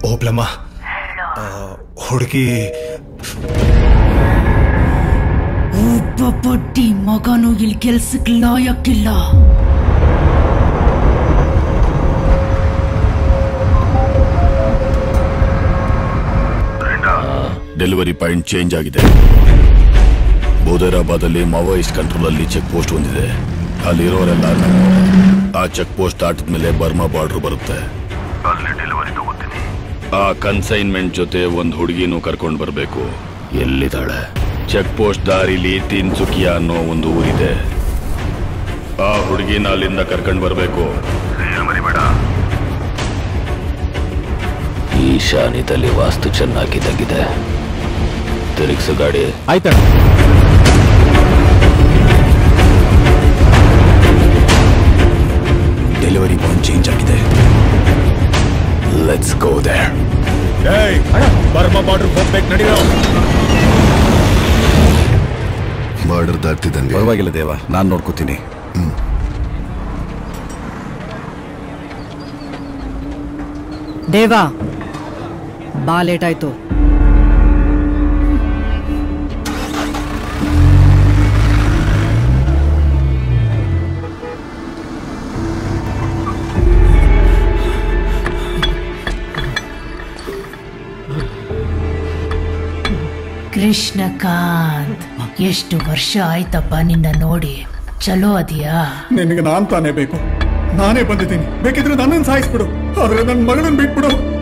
ಓಬ್ಲಮ್ಮ ಹುಡುಗಿ ಒಬ್ಬ ಬಡ್ಡಿ ಮಗನು ಇಲ್ಲಿ ಕೆಲ್ಸಕ್ಕೆ ಲಾಯಕ್ಕಿಲ್ಲ ಡೆಲಿವರಿ ಪಾಯಿಂಟ್ ಚೇಂಜ್ ಆಗಿದೆ ಬೌದರಾಬಾದ್ ಅಲ್ಲಿ ಮಾವೋಯಿಸ್ಟ್ ಕಂಟ್ರೋಲ್ ಅಲ್ಲಿ ಚೆಕ್ ಪೋಸ್ಟ್ ಹೊಂದಿದೆ ಅಲ್ಲಿರೋರೆಲ್ಲ ನಮ್ಮವ್ರೆ. ಆ ಚೆಕ್ ಪೋಸ್ಟ್ ದಾಟಿದ್ಮೇಲೆ ಬರ್ಮಾ ಬಾರ್ಡರ್ ಬರುತ್ತೆ ಅಲ್ಲಿ ಡೆಲಿವರಿ ತಗೋತೀನಿ ಆ ಕನ್ಸೈನ್ಮೆಂಟ್ ಜೊತೆ ಒಂದು ಹುಡುಗಿನೂ ಕರ್ಕೊಂಡು ಬರಬೇಕು ಎಲ್ಲಿದ್ದಾಳೆ ಚೆಕ್ ಪೋಸ್ಟ್ ದಾರಿಲಿ ತಿನ್ಸುಕಿಯಾ ಅನ್ನೋ ಒಂದು ಊರಿದೆ ಆ ಹುಡುಗಿನ ಅಲ್ಲಿಂದ ಕರ್ಕೊಂಡು ಬರಬೇಕು ಮರಿಬೇಡ ಈಶಾನ್ಯದಲ್ಲಿ ವಾಸ್ತು ಚೆನ್ನಾಗಿದ್ದಾಗಿದೆ ತಿರುಗಿಸು ಗಾಡಿ ಆಯ್ತಣ್ಣ ಡೆಲಿವರಿ ಪಾಯಿಂಟ್ ಚೇಂಜ್ ಆಗಿದೆ let's go there Burma border ಹೋಗ್ಬೇಕು ನಡೀರೋ ಬಾರ್ಡರ್ ದಾಟ್ತಿದ್ದಂಗೆ ಪರವಾಗಿಲ್ಲ ದೇವ ನಾನು ನೋಡ್ಕೋತೀನಿ ದೇವಾ ಬಾ ಲೇಟ್ ಆಯ್ತು ಕೃಷ್ಣಕಾಂತ್ ಎಷ್ಟು ವರ್ಷ ಆಯ್ತಪ್ಪ ನಿನ್ನ ನೋಡಿ ಚಲೋ ಅದಿಯಾ ನಿನಗೆ ನಾನ್ ತಾನೇ ಬೇಕು ನಾನೇ ಬಂದಿದ್ದೀನಿ ಬೇಕಿದ್ರೆ ನನ್ನನ್ನು ಸಾಯಿಸ್ಬಿಡು ಆದ್ರೆ ನನ್ನ ಮಗಳನ್ನ ಬಿಟ್ಬಿಡು